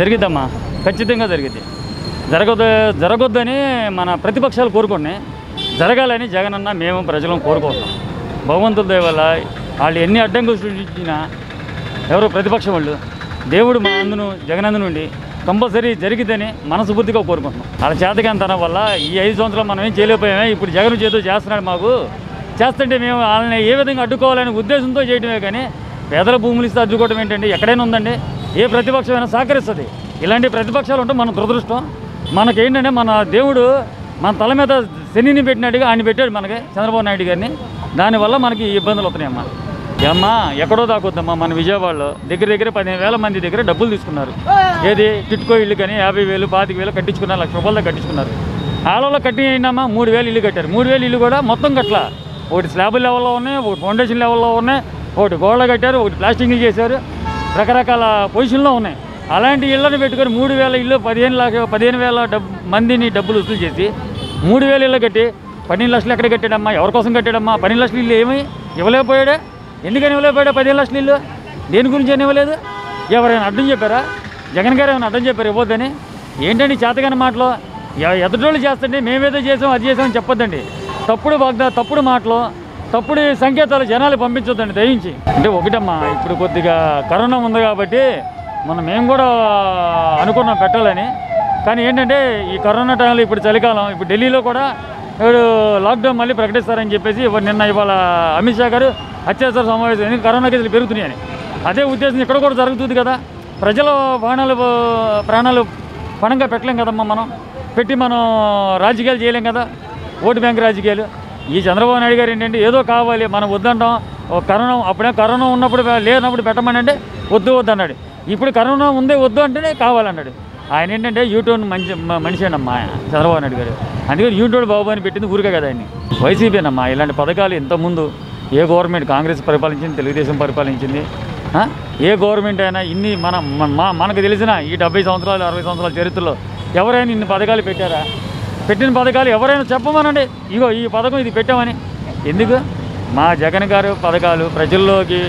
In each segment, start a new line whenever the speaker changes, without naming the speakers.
జరిగిద్దమ్మా ఖచ్చితంగా జరిగిద్ది జరగదు జరగొద్దని మన ప్రతిపక్షాలు కోరుకున్నాయి జరగాలని జగనన్న మేము ప్రజలను కోరుకుంటున్నాం భగవంతుల దయ వల్ల వాళ్ళు ఎన్ని అడ్డంకులు సృష్టించినా ఎవరు ప్రతిపక్షం వాళ్ళు దేవుడు మా అందును జగనందు నుండి కంపల్సరీ జరిగిద్దని మనస్ఫూర్తిగా కోరుకుంటున్నాం వాళ్ళ చేతకాంతనం వల్ల ఈ ఐదు సంవత్సరాలు మనం ఏం చేయలేకపోయామే ఇప్పుడు జగన్ చేతితో చేస్తున్నాడు మాకు చేస్తుంటే మేము వాళ్ళని ఏ విధంగా అడ్డుకోవాలనే ఉద్దేశంతో చేయడమే కానీ పేదల భూములు ఇస్తే అడ్డుకోవడం ఏంటండి ఎక్కడైనా ఉందండి ఏ ప్రతిపక్షమైనా సహకరిస్తుంది ఇలాంటి ప్రతిపక్షాలు ఉంటే మన దురదృష్టం మనకేంటంటే మన దేవుడు మన తల మీద శనిని పెట్టినట్టుగా ఆయన పెట్టాడు మనకి చంద్రబాబు నాయుడు గారిని దానివల్ల మనకి ఈ ఇబ్బందులు వస్తున్నాయమ్మా అమ్మా ఎక్కడో దాకొద్దమ్మా మన విజయవాడలో దగ్గర దగ్గర పదిహేను వేల మంది దగ్గర డబ్బులు తీసుకున్నారు ఏది టిట్కో ఇల్లు కానీ యాభై వేలు పాతిక వేలు కట్టించుకున్నారు లక్ష రూపాయలతో కట్టించుకున్నారు ఆడవాళ్ళు కట్టినమ్మా మూడు వేలు ఇల్లు కట్టారు మూడు వేలు ఇల్లు కూడా మొత్తం కట్టలా ఒకటి స్లాబ్ లెవెల్లో ఉన్నాయి ఒకటి ఫౌండేషన్ లెవెల్లో ఉన్నాయి ఒకటి గోడలు కట్టారు ఒకటి ప్లాస్టింగ్లు చేశారు రకరకాల పొజిషన్లో ఉన్నాయి అలాంటి ఇళ్ళని పెట్టుకొని మూడు వేల ఇల్లు పదిహేను లక్ష పదిహేను వేల డబ్ మందిని డబ్బులు వసూలు చేసి మూడు వేల ఇళ్ళు కట్టి పన్నెండు లక్షలు ఎక్కడ కట్టాడమ్మా ఎవరి కోసం కట్టాడమ్మా పన్నెండు లక్షలు ఇల్లు ఏమై ఇవ్వలేకపోయాడే ఎందుకని ఇవ్వలేకపోయాడా పదిహేను లక్షల ఇల్లు దేని గురించి అని ఇవ్వలేదు ఎవరైనా అడ్డం చెప్పారా జగన్ గారు ఏమైనా అడ్డం చెప్పారు ఇవ్వద్దని ఏంటండి చేతగాని మాటలు ఎ- ఎదుటోళ్ళు చేస్తుంటే మేమేదో చేసాం అది చేసామని చెప్పొద్దండి తప్పుడు వాగ్దా తప్పుడు మాటలు తప్పుడు సంకేతాలు జనాలు పంపించొద్దండి దయించి అంటే ఒకటమ్మా ఇప్పుడు కొద్దిగా కరోనా ఉంది కాబట్టి మనం మేము కూడా అనుకున్నాం పెట్టాలని కానీ ఏంటంటే ఈ కరోనా టైంలో ఇప్పుడు చలికాలం ఇప్పుడు ఢిల్లీలో కూడా ఇప్పుడు లాక్డౌన్ మళ్ళీ ప్రకటిస్తారని చెప్పేసి ఇవాళ నిన్న ఇవాళ అమిత్ షా గారు అత్యవసర సమావేశం ఎందుకు కరోనా కేసులు పెరుగుతున్నాయని అదే ఉద్దేశం ఇక్కడ కూడా జరుగుతుంది కదా ప్రజల ప్రాణాలు ప్రాణాలు పణంగా పెట్టలేం కదమ్మా మనం పెట్టి మనం రాజకీయాలు చేయలేం కదా ఓటు బ్యాంక్ రాజకీయాలు ఈ చంద్రబాబు నాయుడు గారు ఏంటంటే ఏదో కావాలి మనం వద్దంటాం ఓ కరోనా అప్పుడే కరోనా ఉన్నప్పుడు లేనప్పుడు పెట్టమని అంటే వద్దు వద్దు అన్నాడు ఇప్పుడు కరోనా ఉందే వద్దు అంటేనే కావాలన్నాడు ఆయన ఏంటంటే యూట్యూబ్ మంచి మ- మనిషి అమ్మా చంద్రబాబు నాయుడు గారు అందుకని యూట్యూబ్ బాబు అని పెట్టింది ఊరికే కదా ఆయన్ని వైసీపీనమ్మా ఇలాంటి పథకాలు ఇంతకుముందు ఏ గవర్నమెంట్ కాంగ్రెస్ పరిపాలించింది తెలుగుదేశం పరిపాలించింది ఆ? ఏ గవర్నమెంట్ అయినా ఇన్ని మన మన- మా మనకు తెలిసిన ఈ డెబ్బై సంవత్సరాలు అరవై సంవత్సరాల చరిత్రలో ఎవరైనా ఇన్ని పథకాలు పెట్టారా పెట్టిన పథకాలు ఎవరైనా చెప్పమనండి ఇగో ఈ పథకం ఇది పెట్టామని ఎందుకు మా జగన్ గారు పథకాలు ప్రజల్లోకి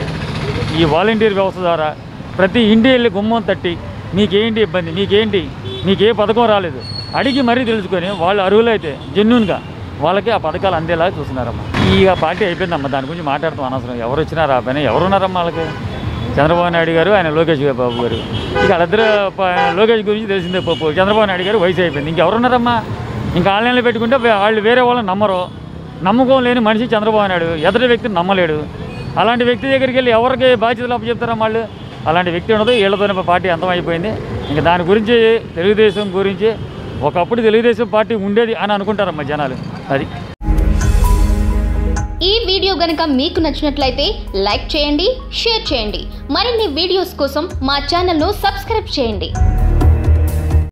ఈ వాలంటీర్ వ్యవస్థ ద్వారా ప్రతి ఇంటి వెళ్ళి గుమ్మం తట్టి మీకేంటి ఇబ్బంది మీకేంటి మీకు ఏ పథకం రాలేదు అడిగి మరీ తెలుసుకొని వాళ్ళు అర్హులైతే జెన్యున్గా వాళ్ళకి ఆ పథకాలు అందేలా చూస్తున్నారమ్మా ఈ ఆ పార్టీ అయిపోయిందమ్మా దాని గురించి మాట్లాడతాం అనవసరం ఎవరు వచ్చినా రాపోయినా ఎవరున్నారమ్మా వాళ్ళకి చంద్రబాబు నాయుడు గారు ఆయన లోకేష్ బాబు గారు ఇక వాళ్ళిద్దరు ప- లోకేష్ గురించి తెలిసిందే పప్పు చంద్రబాబు నాయుడు గారు వయసు అయిపోయింది ఇంకెవరున్నారమ్మా ఇంకా ఆన్లైన్లో పెట్టుకుంటే వే- వాళ్ళు వేరే వాళ్ళని నమ్మరు నమ్మకం లేని మనిషి చంద్రబాబు నాయుడు ఎదుటి వ్యక్తిని నమ్మలేడు అలాంటి వ్యక్తి దగ్గరికి వెళ్ళి ఎవరికి బాధ్యతలు అప్పచెప్తారా వాళ్ళు అలాంటి వ్యక్తి ఉండదు వీళ్ళతోనే పార్టీ అంతమైపోయింది ఇంకా దాని గురించి తెలుగుదేశం గురించి ఒకప్పుడు తెలుగుదేశం పార్టీ ఉండేది అని అనుకుంటారమ్మా జనాలు అది
ఈ వీడియో గనుక మీకు నచ్చినట్లయితే లైక్ చేయండి షేర్ చేయండి మరిన్ని వీడియోస్ కోసం మా ఛానల్ను సబ్స్క్రైబ్ చేయండి